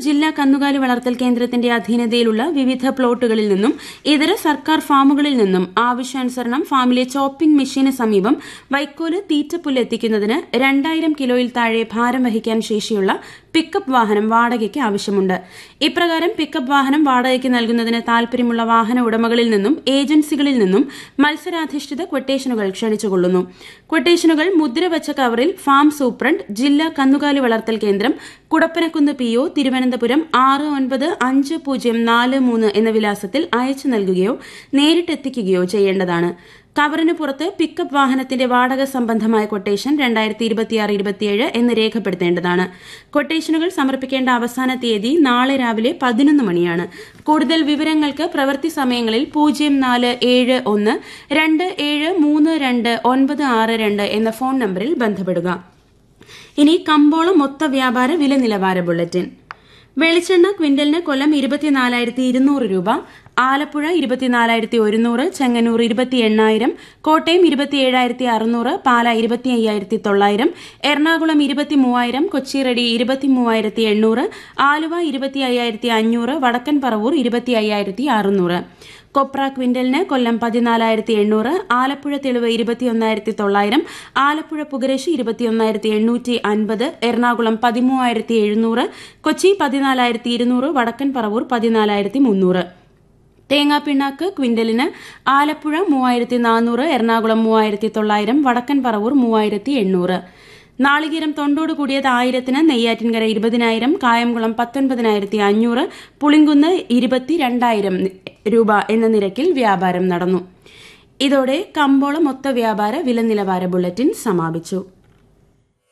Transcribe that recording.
ജില്ലാ കന്നുകാലി വളർത്തൽ കേന്ദ്രത്തിന്റെ അധീനതയിലുള്ള വിവിധ പ്ലോട്ടുകളിൽ നിന്നും ഇതര സർക്കാർ ഫാമുകളിൽ നിന്നും ആവശ്യാനുസരണം ഫാമിലെ ചോപ്പിംഗ് മെഷീന് സമീപം വൈക്കോല് തീറ്റപ്പുല്ല് എത്തിക്കുന്നതിന് രണ്ടായിരം കിലോയിൽ താഴെ ഭാരം വഹിക്കാൻ ശേഷിയുള്ള പിക്കപ്പ് വാഹനം വാടകയ്ക്ക് ആവശ്യമുണ്ട് ഇപ്രകാരം പിക്കപ്പ് വാഹനം വാടകയ്ക്ക് നൽകുന്നതിന് താൽപര്യമുള്ള വാഹന ഉടമകളിൽ നിന്നും ഏജൻസികളിൽ നിന്നും മത്സരാധിഷ്ഠിത ക്വട്ടേഷനുകൾ ക്ഷണിച്ചുകൊള്ളുന്നു ക്വട്ടേഷനുകൾ മുദ്രവച്ച കവറിൽ ഫാം സൂപ്രണ്ട് ജില്ലാ കന്നുകാലി വളർത്തൽ കേന്ദ്രം കുടപ്പനക്കുന്ന് പി ഒ തിരുവനന്തപുരം ആറ് ഒൻപത് അഞ്ച് പൂജ്യം നാല് മൂന്ന് എന്ന വിലാസത്തിൽ അയച്ചു നൽകുകയോ നേരിട്ടെത്തിക്കുകയോ ചെയ്യേണ്ടതാണ് കവറിന് പുറത്ത് പിക്കപ്പ് വാഹനത്തിന്റെ വാടക സംബന്ധമായ കൊട്ടേഷൻ രണ്ടായിരത്തി ഇരുപത്തിയാറ് ഇരുപത്തിയേഴ് എന്ന് രേഖപ്പെടുത്തേണ്ടതാണ് കൊട്ടേഷനുകൾ സമർപ്പിക്കേണ്ട അവസാന തീയതി നാളെ രാവിലെ പതിനൊന്ന് മണിയാണ് കൂടുതൽ വിവരങ്ങൾക്ക് പ്രവൃത്തി സമയങ്ങളിൽ പൂജ്യം നാല് ഏഴ് ഒന്ന് രണ്ട് ഏഴ് മൂന്ന് രണ്ട് ഒൻപത് ആറ് രണ്ട് എന്ന ഫോൺ നമ്പറിൽ ബന്ധപ്പെടുക ഇനി കമ്പോളം മൊത്ത വ്യാപാര വില നിലവാര ബുള്ളറ്റിൻ വെളിച്ചെണ്ണ ക്വിന്റലിന് കൊല്ലം ഇരുപത്തിനാലായിരത്തി ഇരുന്നൂറ് രൂപ ആലപ്പുഴ ഇരുപത്തിനാലായിരത്തി ഒരുന്നൂറ് ചെങ്ങന്നൂർ ഇരുപത്തി എണ്ണായിരം കോട്ടയം ഇരുപത്തി ഏഴായിരത്തി അറുന്നൂറ് പാല ഇരുപത്തി അയ്യായിരത്തി തൊള്ളായിരം എറണാകുളം ഇരുപത്തി മൂവായിരം കൊച്ചിറടി ഇരുപത്തി മൂവായിരത്തി എണ്ണൂറ് ആലുവ ഇരുപത്തി അയ്യായിരത്തി അഞ്ഞൂറ് വടക്കൻ പറവൂർ ഇരുപത്തി അയ്യായിരത്തി അറുന്നൂറ് കൊപ്ര ക്വിന്റലിന് കൊല്ലം പതിനാലായിരത്തി എണ്ണൂറ് ആലപ്പുഴ തെളിവ് ഇരുപത്തിയൊന്നായിരത്തി തൊള്ളായിരം ആലപ്പുഴ പുകരശി ഇരുപത്തിയൊന്നായിരത്തി എണ്ണൂറ്റി അൻപത് എറണാകുളം പതിമൂവായിരത്തി എഴുന്നൂറ് കൊച്ചി പതിനാലായിരത്തി ഇരുന്നൂറ് വടക്കൻ പറവൂർ പതിനാലായിരത്തി മുന്നൂറ് തേങ്ങാപ്പിണ്ണാക്ക് ക്വിന്റലിന് ആലപ്പുഴ മൂവായിരത്തി നാനൂറ് എറണാകുളം മൂവായിരത്തി തൊള്ളായിരം വടക്കൻ പറവൂർ മൂവായിരത്തി എണ്ണൂറ് നാളികേരം തൊണ്ടോട് കൂടിയത് ആയിരത്തിന് നെയ്യാറ്റിൻകര ഇരുപതിനായിരം കായംകുളം പത്തൊൻപതിനായിരത്തി അഞ്ഞൂറ് പുളിങ്കുന്ന് ഇരുപത്തിരണ്ടായിരം രൂപ എന്ന നിരക്കിൽ വ്യാപാരം നടന്നു ഇതോടെ കമ്പോള മൊത്ത വ്യാപാര വില നിലവാര ബുള്ളറ്റിൻ സമാപിച്ചു